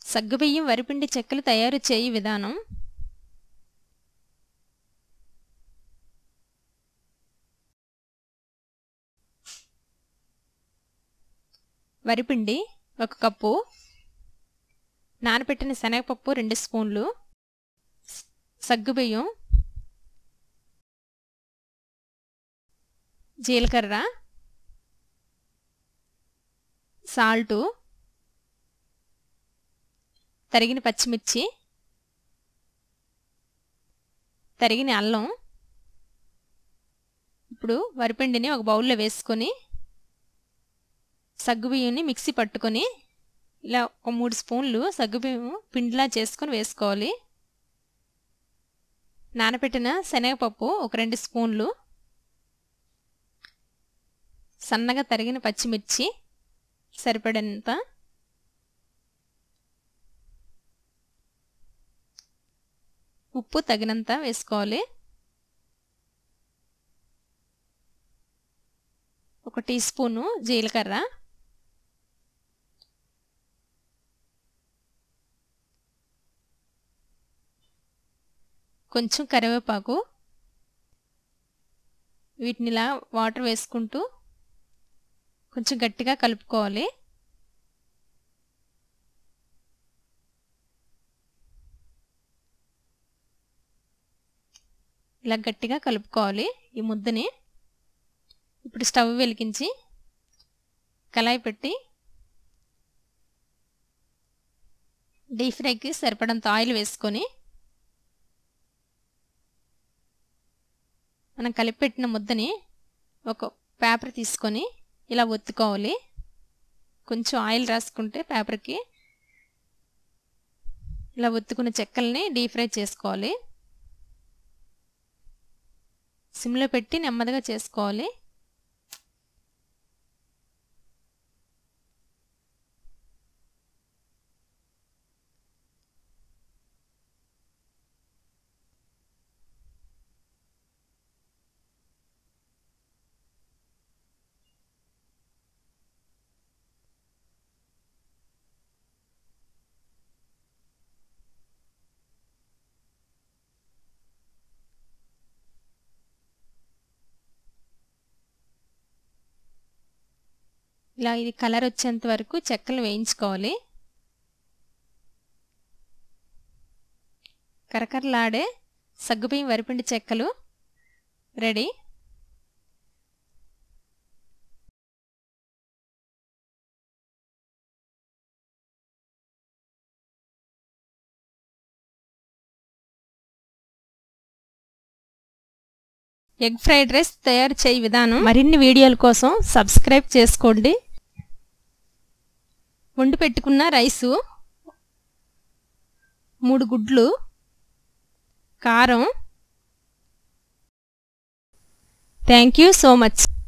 సగ్గుబియ్యం వరిపిండి చెక్కలు తయారు చేయి విధానం వరిపిండి ఒక కప్పు నానబెట్టిన శనగపప్పు రెండు స్పూన్లు సగ్గుబియ్యం జీలకర్ర సాల్టు తరిగిన పచ్చిమిర్చి తరిగిన అల్లం ఇప్పుడు వరిపిండిని ఒక బౌల్లో వేసుకొని సగ్గుబియ్యంని మిక్సీ పట్టుకొని ఇలా ఒక మూడు స్పూన్లు సగ్గుబియ్యం పిండిలా చేసుకొని వేసుకోవాలి నానబెట్టిన శనగపప్పు ఒక రెండు స్పూన్లు సన్నగా తరిగిన పచ్చిమిర్చి సరిపడేంత ఉప్పు తగినంత వేసుకోవాలి ఒక టీ స్పూను జీలకర్ర కొంచెం కరివేపాకు వీటిని ఇలా వాటర్ వేసుకుంటూ కొంచెం గట్టిగా కలుపుకోవాలి ఇలా గట్టిగా కలుపుకోవాలి ఈ ముద్దని ఇప్పుడు స్టవ్ వెలిగించి కళాయి పెట్టి డీప్ ఫ్రైకి సరిపడంత ఆయిల్ వేసుకొని మనం కలిపెట్టిన ముద్దని ఒక పేపర్ తీసుకొని ఇలా ఒత్తుకోవాలి కొంచెం ఆయిల్ రాసుకుంటే పేపర్కి ఇలా ఒత్తుకున్న చెక్కల్ని డీప్ ఫ్రై చేసుకోవాలి సిమ్లో పెట్టి నెమ్మదిగా చేసుకోవాలి ఇలా ఇది కలర్ వచ్చేంత వరకు చెక్కలు వేయించుకోవాలి కరకరలాడే సగ్గుబియ్యం వరిపిండి చెక్కలు రెడీ ఎగ్ ఫ్రైడ్ రైస్ తయారు చేయ విధానం మరిన్ని వీడియోల కోసం సబ్స్క్రైబ్ చేసుకోండి వండి పెట్టుకున్న రైసు మూడు గుడ్లు కారం థ్యాంక్ యూ సో మచ్